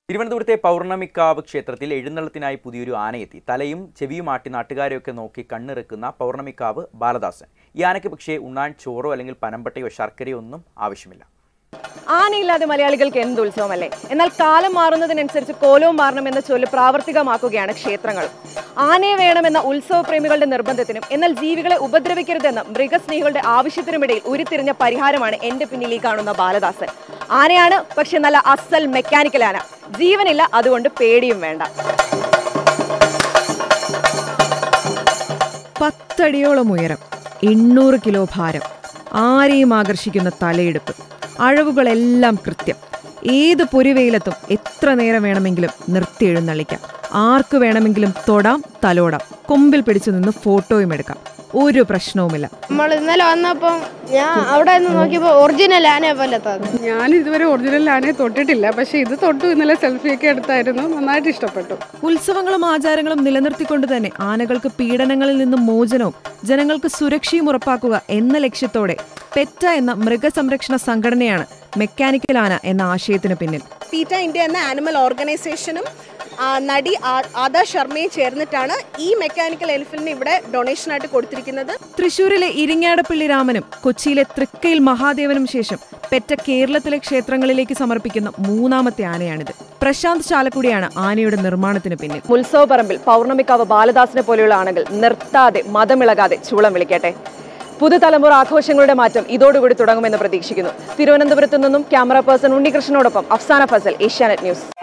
തിരുവനന്തപുരത്തെ പൗർണമിക്കാവ് ക്ഷേത്രത്തിൽ എഴുന്നള്ളത്തിനായി പുതിയൊരു ആനയെത്തി തലയും ചെവിയും ആട്ടി നാട്ടുകാരെയൊക്കെ നോക്കി കണ്ണിറക്കുന്ന പൗർണമിക്കാവ് ബാലദാസൻ ഈ ആനയ്ക്ക് പക്ഷേ ഉണ്ണാൻ ചോറോ അല്ലെങ്കിൽ പനമ്പട്ടയോ ശർക്കരയോ ഒന്നും ആവശ്യമില്ല ആനയില്ലാതെ മലയാളികൾക്ക് എന്ത് ഉത്സവമല്ലേ എന്നാൽ കാലം മാറുന്നതിനനുസരിച്ച് കോലവും മാറണമെന്ന ചൊല്ല് പ്രാവർത്തികമാക്കുകയാണ് ക്ഷേത്രങ്ങൾ ആനയെ വേണമെന്ന ഉത്സവ പ്രേമികളുടെ നിർബന്ധത്തിനും എന്നാൽ ജീവികളെ ഉപദ്രവിക്കരുതെന്ന മൃഗസ്നേഹികളുടെ ആവശ്യത്തിനുമിടയിൽ ഉരുത്തിരിഞ്ഞ പരിഹാരമാണ് എന്റെ പിന്നിൽ ഈ കാണുന്ന ബാലദാസൻ ആനയാണ് പക്ഷെ നല്ല അസൽ മെക്കാനിക്കൽ ആന ജീവനില്ല അതുകൊണ്ട് പേടിയും വേണ്ട പത്തടിയോളം ഉയരം എണ്ണൂറ് കിലോ ഭാരം ആരെയും ആകർഷിക്കുന്ന തലയെടുപ്പ് അഴവുകളെല്ലാം കൃത്യം ഏത് പൊരിവെയിലത്തും എത്ര നേരം വേണമെങ്കിലും നിർത്തി എഴുന്നള്ളിക്കാം ആർക്ക് വേണമെങ്കിലും തൊടാം തലോടാം കൊമ്പിൽ പിടിച്ചു നിന്ന് ഫോട്ടോയും എടുക്കാം ഒരു പ്രശ്നവുമില്ല നമ്മൾ ഇന്നലെ വന്നപ്പം ഞാൻ അവിടെ നിന്ന് നോക്കിയപ്പോൾ ഒറിജിനൽ ആനയെ പോലെ തോന്നി ഞാൻ ഇതുവരെ ഒറിജിനൽ ആനയെ തൊട്ടിട്ടില്ല പക്ഷെ ഇത് തൊട്ടു ഇന്നലെ സെൽഫിയൊക്കെ എടുത്തായിരുന്നു നന്നായിട്ട് ഇഷ്ടപ്പെട്ടു ഉത്സവങ്ങളും ആചാരങ്ങളും നിലനിർത്തിക്കൊണ്ട് തന്നെ ആനകൾക്ക് പീഡനങ്ങളിൽ നിന്നും മോചനവും ജനങ്ങൾക്ക് സുരക്ഷയും ഉറപ്പാക്കുക എന്ന ലക്ഷ്യത്തോടെ പെറ്റ എന്ന മൃഗസംരക്ഷണ സംഘടനയാണ് മെക്കാനിക്കൽ ആന എന്ന ആശയത്തിന് പിന്നിൽ പീറ്റ ഇന്ത്യ എന്ന ആനിമൽ ഓർഗനൈസേഷനും ആ, നടി ആ- ആദാ ശർമ്മയും ചേർന്നിട്ടാണ് ഈ മെക്കാനിക്കൽ എലിഫന്റിന് ഇവിടെ ഡൊണേഷൻ ആയിട്ട് കൊടുത്തിരിക്കുന്നത് തൃശൂരിലെ ഇരിങ്ങാടപ്പള്ളി രാമനും കൊച്ചിയിലെ തൃക്കയിൽ മഹാദേവനും ശേഷം പെറ്റ കേരളത്തിലെ ക്ഷേത്രങ്ങളിലേക്ക് സമർപ്പിക്കുന്ന മൂന്നാമത്തെ ആനയാണിത് പ്രശാന്ത് ചാലക്കുടിയാണ് ആനയുടെ നിർമ്മാണത്തിന് പിന്നിൽ ഉത്സവപ്പറമ്പിൽ പൗർണമിക്കാവ് ബാലദാസിനെ പോലെയുള്ള ആണെങ്കിൽ നിർത്താതെ മതമിളകാതെ ചൂളം വിളിക്കട്ടെ പുതുതലമുറ ആഘോഷങ്ങളുടെ മാറ്റം ഇതോടുകൂടി തുടങ്ങുമെന്ന് പ്രതീക്ഷിക്കുന്നു തിരുവനന്തപുരത്ത് നിന്നും ക്യാമറ പേഴ്സൺ ഉണ്ണികൃഷ്ണനോടൊപ്പം അഫ്സാന ഫസൽ ഏഷ്യാനെറ്റ് ന്യൂസ്